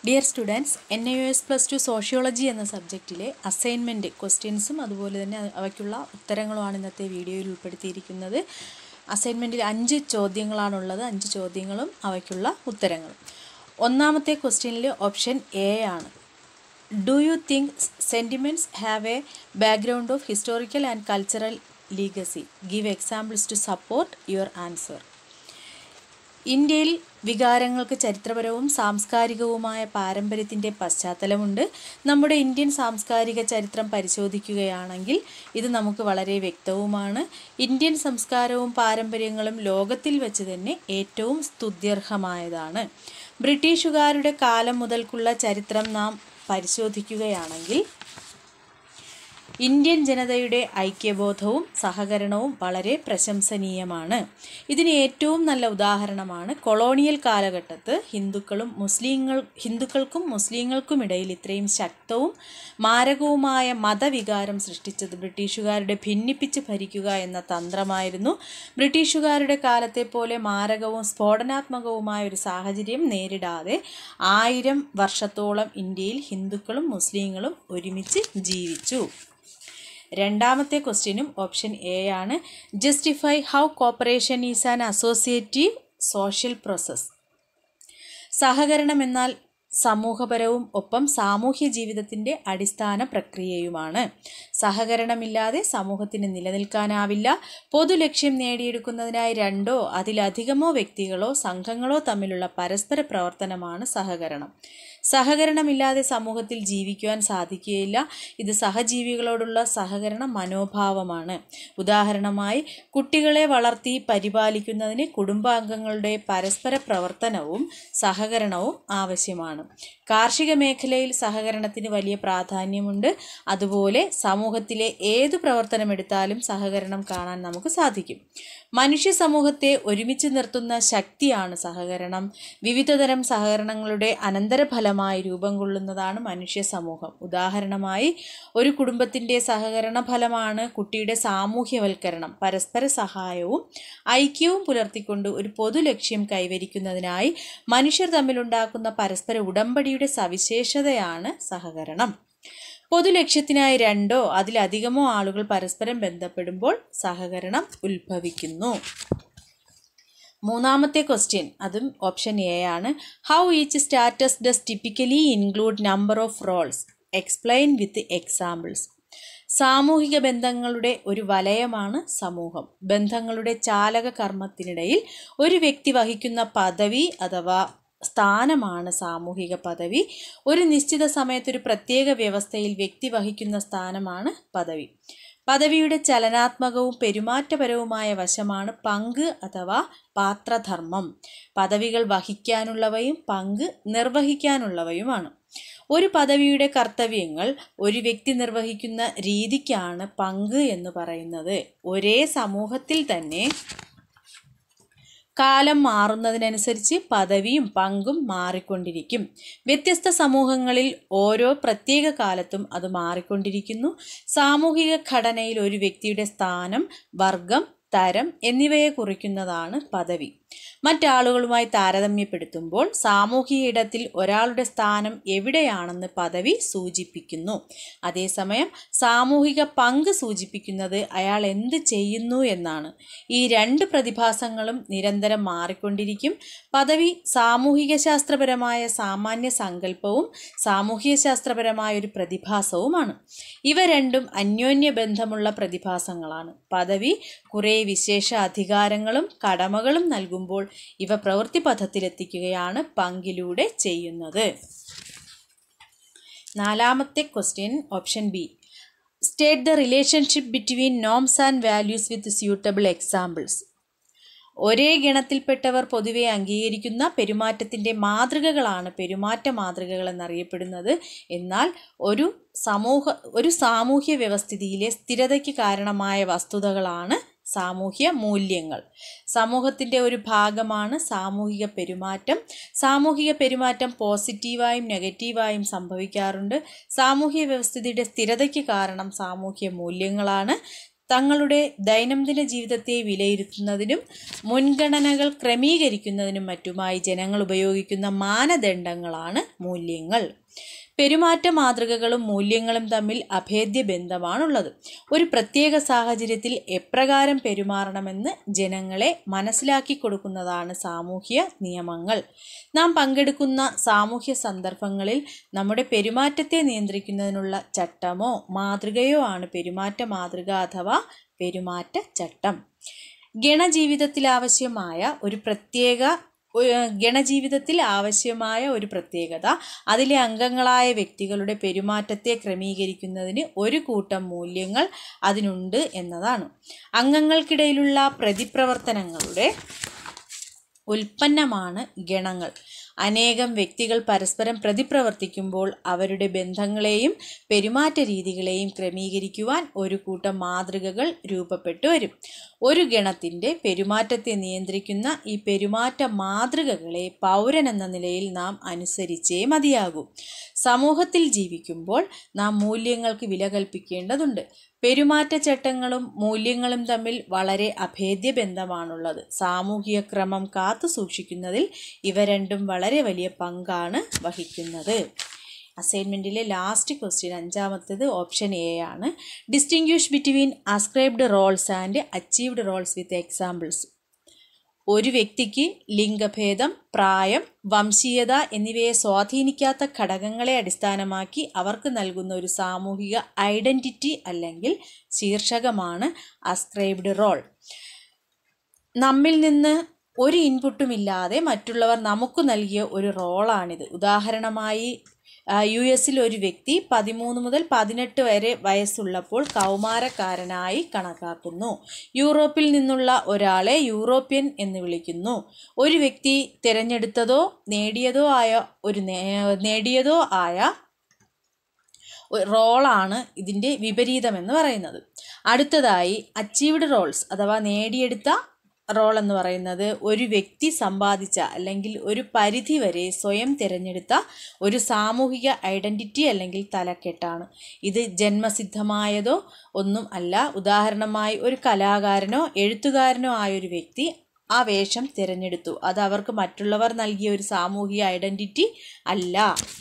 dear students N I S plus two sociology എന്ന സബ്ജക്റ്റിലെ assignment ക്വസ്റ്റ്യൻസും അതുപോലെ തന്നെ അവയ്ക്കുള്ള ഉത്തരങ്ങളുമാണ് ഇന്നത്തെ വീഡിയോയിൽ ഉൾപ്പെടുത്തിയിരിക്കുന്നത് അസൈൻമെൻറ്റിൽ അഞ്ച് ചോദ്യങ്ങളാണുള്ളത് അഞ്ച് ചോദ്യങ്ങളും അവയ്ക്കുള്ള ഉത്തരങ്ങളും ഒന്നാമത്തെ ക്വസ്റ്റ്യനിൽ ഓപ്ഷൻ എ ആണ് do you think sentiments have a background of historical and cultural legacy give examples to support your answer ഇന്ത്യയിൽ വികാരങ്ങൾക്ക് ചരിത്രപരവും സാംസ്കാരികവുമായ പാരമ്പര്യത്തിൻ്റെ പശ്ചാത്തലമുണ്ട് നമ്മുടെ ഇന്ത്യൻ സാംസ്കാരിക ചരിത്രം പരിശോധിക്കുകയാണെങ്കിൽ ഇത് നമുക്ക് വളരെ വ്യക്തവുമാണ് ഇന്ത്യൻ സംസ്കാരവും പാരമ്പര്യങ്ങളും ലോകത്തിൽ വെച്ച് തന്നെ ഏറ്റവും സ്തുത്യർഹമായതാണ് ബ്രിട്ടീഷുകാരുടെ കാലം മുതൽക്കുള്ള ചരിത്രം നാം പരിശോധിക്കുകയാണെങ്കിൽ ഇന്ത്യൻ ജനതയുടെ ഐക്യബോധവും സഹകരണവും വളരെ പ്രശംസനീയമാണ് ഇതിന് ഏറ്റവും നല്ല ഉദാഹരണമാണ് കൊളോണിയൽ കാലഘട്ടത്ത് ഹിന്ദുക്കളും മുസ്ലിങ്ങൾ ഹിന്ദുക്കൾക്കും മുസ്ലിങ്ങൾക്കും ഇടയിൽ ഇത്രയും ശക്തവും മാരകവുമായ മതവികാരം സൃഷ്ടിച്ചത് ബ്രിട്ടീഷുകാരുടെ ഭിന്നിപ്പിച്ച് ഭരിക്കുക എന്ന തന്ത്രമായിരുന്നു ബ്രിട്ടീഷുകാരുടെ കാലത്തെ പോലെ മാരകവും സ്ഫോടനാത്മകവുമായ ഒരു സാഹചര്യം നേരിടാതെ ആയിരം വർഷത്തോളം ഇന്ത്യയിൽ ഹിന്ദുക്കളും മുസ്ലിങ്ങളും ഒരുമിച്ച് ജീവിച്ചു രണ്ടാമത്തെ ക്വസ്റ്റ്യനും ഓപ്ഷൻ എ ആണ് justify how cooperation is an associative social process സഹകരണം എന്നാൽ സമൂഹപരവും ഒപ്പം സാമൂഹ്യ ജീവിതത്തിൻ്റെ അടിസ്ഥാന പ്രക്രിയയുമാണ് സഹകരണമില്ലാതെ സമൂഹത്തിന് നിലനിൽക്കാനാവില്ല പൊതുലക്ഷ്യം നേടിയെടുക്കുന്നതിനായി രണ്ടോ അതിലധികമോ വ്യക്തികളോ സംഘങ്ങളോ തമ്മിലുള്ള പരസ്പര പ്രവർത്തനമാണ് സഹകരണം സഹകരണമില്ലാതെ സമൂഹത്തിൽ ജീവിക്കുവാൻ സാധിക്കുകയില്ല ഇത് സഹജീവികളോടുള്ള സഹകരണ മനോഭാവമാണ് ഉദാഹരണമായി കുട്ടികളെ വളർത്തി പരിപാലിക്കുന്നതിന് കുടുംബാംഗങ്ങളുടെ പരസ്പര പ്രവർത്തനവും സഹകരണവും ആവശ്യമാണ് കാർഷിക മേഖലയിൽ സഹകരണത്തിന് വലിയ പ്രാധാന്യമുണ്ട് അതുപോലെ സമൂഹത്തിലെ ഏതു പ്രവർത്തനമെടുത്താലും സഹകരണം കാണാൻ നമുക്ക് സാധിക്കും മനുഷ്യ സമൂഹത്തെ ഒരുമിച്ച് നിർത്തുന്ന ശക്തിയാണ് സഹകരണം വിവിധതരം സഹകരണങ്ങളുടെ അനന്തരഫലമായി രൂപം കൊള്ളുന്നതാണ് മനുഷ്യ സമൂഹം ഉദാഹരണമായി ഒരു കുടുംബത്തിൻ്റെ സഹകരണ ഫലമാണ് കുട്ടിയുടെ സാമൂഹ്യവൽക്കരണം പരസ്പര സഹായവും ഐക്യവും പുലർത്തിക്കൊണ്ട് ഒരു പൊതു ലക്ഷ്യം കൈവരിക്കുന്നതിനായി മനുഷ്യർ തമ്മിലുണ്ടാക്കുന്ന പരസ്പര ഉടമ്പടിയുടെ സവിശേഷതയാണ് സഹകരണം പൊതുലക്ഷ്യത്തിനായി രണ്ടോ അതിലധികമോ ആളുകൾ പരസ്പരം ബന്ധപ്പെടുമ്പോൾ സഹകരണം ഉത്ഭവിക്കുന്നു മൂന്നാമത്തെ ക്വസ്റ്റ്യൻ അതും ഓപ്ഷൻ എ ആണ് how each status does typically include number of roles explain with examples സാമൂഹിക ബന്ധങ്ങളുടെ ഒരു വലയമാണ് സമൂഹം ബന്ധങ്ങളുടെ ചാലക കർമ്മത്തിനിടയിൽ ഒരു വ്യക്തി വഹിക്കുന്ന പദവി അഥവാ സ്ഥാനമാണ് സാമൂഹിക പദവി ഒരു നിശ്ചിത സമയത്തൊരു പ്രത്യേക വ്യവസ്ഥയിൽ വ്യക്തി വഹിക്കുന്ന സ്ഥാനമാണ് പദവി പദവിയുടെ ചലനാത്മകവും പെരുമാറ്റപരവുമായ വശമാണ് പങ്ക് അഥവാ പാത്രധർമ്മം പദവികൾ വഹിക്കാനുള്ളവയും പങ്ക് നിർവഹിക്കാനുള്ളവയുമാണ് ഒരു പദവിയുടെ കർത്തവ്യങ്ങൾ ഒരു വ്യക്തി നിർവഹിക്കുന്ന രീതിക്കാണ് പങ്ക് എന്ന് പറയുന്നത് ഒരേ സമൂഹത്തിൽ തന്നെ കാലം മാറുന്നതിനനുസരിച്ച് പദവിയും പങ്കും മാറിക്കൊണ്ടിരിക്കും വ്യത്യസ്ത സമൂഹങ്ങളിൽ ഓരോ പ്രത്യേക കാലത്തും അത് മാറിക്കൊണ്ടിരിക്കുന്നു സാമൂഹിക ഘടനയിൽ ഒരു വ്യക്തിയുടെ സ്ഥാനം വർഗം തരം എന്നിവയെ കുറിക്കുന്നതാണ് പദവി മറ്റാളുകളുമായി താരതമ്യപ്പെടുത്തുമ്പോൾ സാമൂഹിക ഇടത്തിൽ ഒരാളുടെ സ്ഥാനം എവിടെയാണെന്ന് പദവി സൂചിപ്പിക്കുന്നു അതേസമയം സാമൂഹിക പങ്ക് സൂചിപ്പിക്കുന്നത് അയാൾ എന്ത് ചെയ്യുന്നു എന്നാണ് ഈ രണ്ട് പ്രതിഭാസങ്ങളും നിരന്തരം മാറിക്കൊണ്ടിരിക്കും പദവി സാമൂഹിക ശാസ്ത്രപരമായ സാമാന്യ സങ്കല്പവും സാമൂഹിക ശാസ്ത്രപരമായ ഒരു പ്രതിഭാസവുമാണ് ഇവ രണ്ടും അന്യോന്യ ബന്ധമുള്ള പ്രതിഭാസങ്ങളാണ് പദവി കുറേ വിശേഷ അധികാരങ്ങളും കടമകളും നൽകുമ്പോൾ ഇവ പ്രവൃത്തി പഥത്തിലെത്തിക്കുകയാണ് പങ്കിലൂടെ ചെയ്യുന്നത് നാലാമത്തെ question option B state the relationship between norms and values with suitable examples ഒരേ ഗണത്തിൽപ്പെട്ടവർ പൊതുവെ അംഗീകരിക്കുന്ന പെരുമാറ്റത്തിൻ്റെ മാതൃകകളാണ് പെരുമാറ്റ മാതൃകകൾ എന്നറിയപ്പെടുന്നത് എന്നാൽ ഒരു സമൂഹ ഒരു സാമൂഹ്യ വ്യവസ്ഥിതിയിലെ സ്ഥിരതയ്ക്ക് കാരണമായ വസ്തുതകളാണ് സാമൂഹ്യ മൂല്യങ്ങൾ സമൂഹത്തിൻ്റെ ഒരു ഭാഗമാണ് സാമൂഹിക പെരുമാറ്റം സാമൂഹിക പെരുമാറ്റം പോസിറ്റീവായും നെഗറ്റീവായും സംഭവിക്കാറുണ്ട് സാമൂഹ്യ വ്യവസ്ഥിതിയുടെ സ്ഥിരതയ്ക്ക് കാരണം സാമൂഹ്യ മൂല്യങ്ങളാണ് തങ്ങളുടെ ദൈനംദിന ജീവിതത്തെ വിലയിരുത്തുന്നതിനും മുൻഗണനകൾ ക്രമീകരിക്കുന്നതിനും മറ്റുമായി ജനങ്ങൾ ഉപയോഗിക്കുന്ന മാനദണ്ഡങ്ങളാണ് മൂല്യങ്ങൾ പെരുമാറ്റ മാതൃകകളും മൂല്യങ്ങളും തമ്മിൽ അഭേദ്യ ബന്ധമാണുള്ളത് ഒരു പ്രത്യേക സാഹചര്യത്തിൽ എപ്രകാരം പെരുമാറണമെന്ന് ജനങ്ങളെ മനസ്സിലാക്കി കൊടുക്കുന്നതാണ് സാമൂഹ്യ നിയമങ്ങൾ നാം പങ്കെടുക്കുന്ന സാമൂഹ്യ സന്ദർഭങ്ങളിൽ നമ്മുടെ പെരുമാറ്റത്തെ നിയന്ത്രിക്കുന്നതിനുള്ള ചട്ടമോ മാതൃകയോ ആണ് പെരുമാറ്റ മാതൃക അഥവാ പെരുമാറ്റ ചട്ടം ഗണജീവിതത്തിൽ ആവശ്യമായ ഒരു പ്രത്യേക ഗണജീവിതത്തിൽ ആവശ്യമായ ഒരു പ്രത്യേകത അതിലെ അംഗങ്ങളായ വ്യക്തികളുടെ പെരുമാറ്റത്തെ ക്രമീകരിക്കുന്നതിന് ഒരു കൂട്ടം മൂല്യങ്ങൾ അതിനുണ്ട് എന്നതാണ് അംഗങ്ങൾക്കിടയിലുള്ള പ്രതിപ്രവർത്തനങ്ങളുടെ ഉൽപ്പന്നമാണ് ഗണങ്ങൾ അനേകം വ്യക്തികൾ പരസ്പരം പ്രതിപ്രവർത്തിക്കുമ്പോൾ അവരുടെ ബന്ധങ്ങളെയും പെരുമാറ്റ രീതികളെയും ക്രമീകരിക്കുവാൻ ഒരു കൂട്ടം മാതൃകകൾ രൂപപ്പെട്ടു വരും ഒരു ഗണത്തിൻ്റെ പെരുമാറ്റത്തെ നിയന്ത്രിക്കുന്ന ഈ പെരുമാറ്റ മാതൃകകളെ പൗരൻ എന്ന നിലയിൽ നാം അനുസരിച്ചേ മതിയാകൂ സമൂഹത്തിൽ ജീവിക്കുമ്പോൾ നാം മൂല്യങ്ങൾക്ക് വില കൽപ്പിക്കേണ്ടതുണ്ട് പെരുമാറ്റച്ചട്ടങ്ങളും മൂല്യങ്ങളും തമ്മിൽ വളരെ അഭേദ്യ ബന്ധമാണുള്ളത് സാമൂഹിക ക്രമം കാത്തു സൂക്ഷിക്കുന്നതിൽ ഇവ രണ്ടും വളരെ വലിയ പങ്കാണ് വഹിക്കുന്നത് അസൈൻമെൻറ്റിലെ ലാസ്റ്റ് ക്വസ്റ്റ്യൻ അഞ്ചാമത്തേത് ഓപ്ഷൻ എ ആണ് distinguish between ascribed roles and achieved roles with examples ഒരു വ്യക്തിക്ക് ലിംഗഭേദം പ്രായം വംശീയത എന്നിവയെ സ്വാധീനിക്കാത്ത ഘടകങ്ങളെ അടിസ്ഥാനമാക്കി അവർക്ക് നൽകുന്ന ഒരു സാമൂഹിക ഐഡൻറ്റിറ്റി അല്ലെങ്കിൽ ശീർഷകമാണ് അസ്ക്രൈബ്ഡ് റോൾ നമ്മിൽ നിന്ന് ഒരു ഇൻപുട്ടും ഇല്ലാതെ മറ്റുള്ളവർ നമുക്ക് നൽകിയ ഒരു റോളാണിത് ഉദാഹരണമായി യു എസിൽ ഒരു വ്യക്തി പതിമൂന്ന് മുതൽ പതിനെട്ട് വരെ വയസ്സുള്ളപ്പോൾ കൗമാരക്കാരനായി കണക്കാക്കുന്നു യൂറോപ്പിൽ നിന്നുള്ള ഒരാളെ യൂറോപ്യൻ എന്ന് വിളിക്കുന്നു ഒരു വ്യക്തി തിരഞ്ഞെടുത്തതോ നേടിയതോ ആയ ഒരു നേടിയതോ ആയ റോളാണ് ഇതിൻ്റെ വിപരീതമെന്ന് പറയുന്നത് അടുത്തതായി അച്ചീവ്ഡ് റോൾസ് അഥവാ നേടിയെടുത്ത റോൾ എന്ന് പറയുന്നത് ഒരു വ്യക്തി സമ്പാദിച്ച അല്ലെങ്കിൽ ഒരു പരിധി വരെ സ്വയം തിരഞ്ഞെടുത്ത ഒരു സാമൂഹിക ഐഡൻറ്റിറ്റി അല്ലെങ്കിൽ തലക്കെട്ടാണ് ഇത് ജന്മസിദ്ധമായതോ ഒന്നും അല്ല ഉദാഹരണമായി ഒരു കലാകാരനോ എഴുത്തുകാരനോ ആയ ഒരു വ്യക്തി ആ വേഷം തിരഞ്ഞെടുത്തു അത് അവർക്ക് മറ്റുള്ളവർ നൽകിയ ഒരു സാമൂഹിക ഐഡൻറ്റിറ്റി അല്ല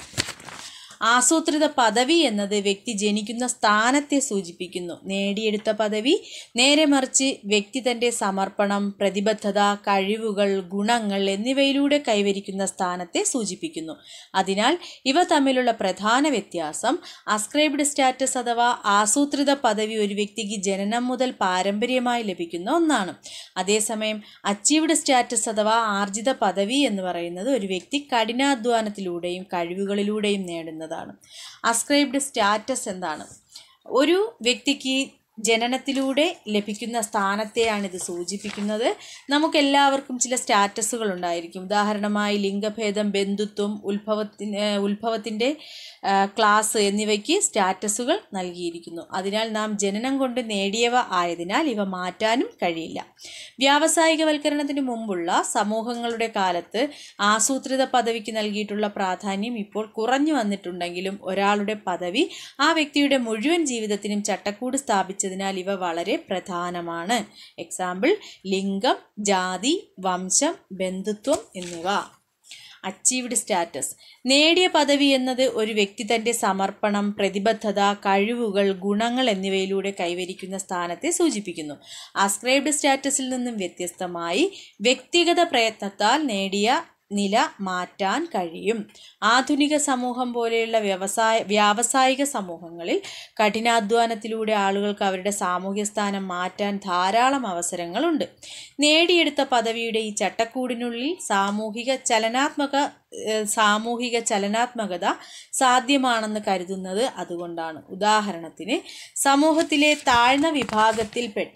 ആസൂത്രിത പദവി എന്നത് വ്യക്തി ജനിക്കുന്ന സ്ഥാനത്തെ സൂചിപ്പിക്കുന്നു നേടിയെടുത്ത പദവി നേരെ മറിച്ച് വ്യക്തി തൻ്റെ സമർപ്പണം പ്രതിബദ്ധത കഴിവുകൾ ഗുണങ്ങൾ എന്നിവയിലൂടെ കൈവരിക്കുന്ന സ്ഥാനത്തെ സൂചിപ്പിക്കുന്നു അതിനാൽ ഇവ തമ്മിലുള്ള പ്രധാന വ്യത്യാസം അസ്ക്രൈബ്ഡ് സ്റ്റാറ്റസ് അഥവാ ആസൂത്രിത പദവി ഒരു വ്യക്തിക്ക് ജനനം മുതൽ പാരമ്പര്യമായി ലഭിക്കുന്ന ഒന്നാണ് അതേസമയം അച്ചീവ്ഡ് സ്റ്റാറ്റസ് അഥവാ ആർജിത പദവി എന്ന് പറയുന്നത് ഒരു വ്യക്തി കഠിനാധ്വാനത്തിലൂടെയും കഴിവുകളിലൂടെയും നേടുന്നത് എന്നതാണ് അസ്ക്രൈബ്ഡ് സ്റ്റാറ്റസ് എന്താണ് ഒരു വ്യക്തിക്ക് ജനനത്തിലൂടെ ലഭിക്കുന്ന സ്ഥാനത്തെയാണ് ഇത് സൂചിപ്പിക്കുന്നത് നമുക്കെല്ലാവർക്കും ചില സ്റ്റാറ്റസുകൾ ഉണ്ടായിരിക്കും ഉദാഹരണമായി ലിംഗഭേദം ബന്ധുത്വം ഉത്ഭവത്തിന് ഉത്ഭവത്തിൻ്റെ ക്ലാസ് എന്നിവയ്ക്ക് സ്റ്റാറ്റസുകൾ നൽകിയിരിക്കുന്നു അതിനാൽ നാം ജനനം കൊണ്ട് നേടിയവ ആയതിനാൽ ഇവ മാറ്റാനും കഴിയില്ല വ്യാവസായികവൽക്കരണത്തിന് മുമ്പുള്ള സമൂഹങ്ങളുടെ കാലത്ത് ആസൂത്രിത പദവിക്ക് നൽകിയിട്ടുള്ള പ്രാധാന്യം ഇപ്പോൾ കുറഞ്ഞു വന്നിട്ടുണ്ടെങ്കിലും ഒരാളുടെ പദവി ആ വ്യക്തിയുടെ മുഴുവൻ ജീവിതത്തിനും ചട്ടക്കൂട് സ്ഥാപിച്ചതിനാൽ ഇവ വളരെ പ്രധാനമാണ് എക്സാമ്പിൾ ലിംഗം ജാതി വംശം ബന്ധുത്വം എന്നിവ അച്ചീവ്ഡ് സ്റ്റാറ്റസ് നേടിയ പദവി എന്നത് ഒരു വ്യക്തി തൻ്റെ സമർപ്പണം പ്രതിബദ്ധത കഴിവുകൾ ഗുണങ്ങൾ എന്നിവയിലൂടെ കൈവരിക്കുന്ന സ്ഥാനത്തെ സൂചിപ്പിക്കുന്നു അസ്ക്രൈബ്ഡ് സ്റ്റാറ്റസിൽ നിന്നും വ്യത്യസ്തമായി വ്യക്തിഗത പ്രയത്നത്താൽ നേടിയ നില മാറ്റാൻ കഴിയും ആധുനിക സമൂഹം പോലെയുള്ള വ്യവസായ വ്യാവസായിക സമൂഹങ്ങളിൽ കഠിനാധ്വാനത്തിലൂടെ ആളുകൾക്ക് അവരുടെ സാമൂഹ്യ സ്ഥാനം മാറ്റാൻ ധാരാളം അവസരങ്ങളുണ്ട് നേടിയെടുത്ത പദവിയുടെ ഈ ചട്ടക്കൂടിനുള്ളിൽ സാമൂഹിക ചലനാത്മക സാമൂഹിക ചലനാത്മകത സാധ്യമാണെന്ന് കരുതുന്നത് അതുകൊണ്ടാണ് ഉദാഹരണത്തിന് സമൂഹത്തിലെ താഴ്ന്ന വിഭാഗത്തിൽപ്പെട്ട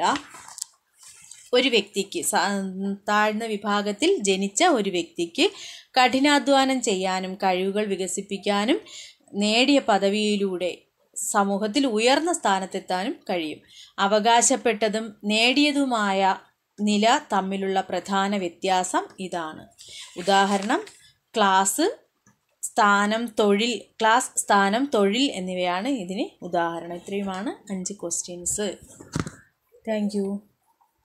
ഒരു വ്യക്തിക്ക് താഴ്ന്ന വിഭാഗത്തിൽ ജനിച്ച ഒരു വ്യക്തിക്ക് കഠിനാധ്വാനം ചെയ്യാനും കഴിവുകൾ വികസിപ്പിക്കാനും നേടിയ പദവിയിലൂടെ സമൂഹത്തിൽ ഉയർന്ന സ്ഥാനത്തെത്താനും കഴിയും അവകാശപ്പെട്ടതും നേടിയതുമായ നില തമ്മിലുള്ള പ്രധാന വ്യത്യാസം ഇതാണ് ഉദാഹരണം ക്ലാസ് സ്ഥാനം തൊഴിൽ ക്ലാസ് സ്ഥാനം തൊഴിൽ എന്നിവയാണ് ഇതിന് ഉദാഹരണം ഇത്രയുമാണ് അഞ്ച് ക്വസ്റ്റ്യൻസ് താങ്ക് യു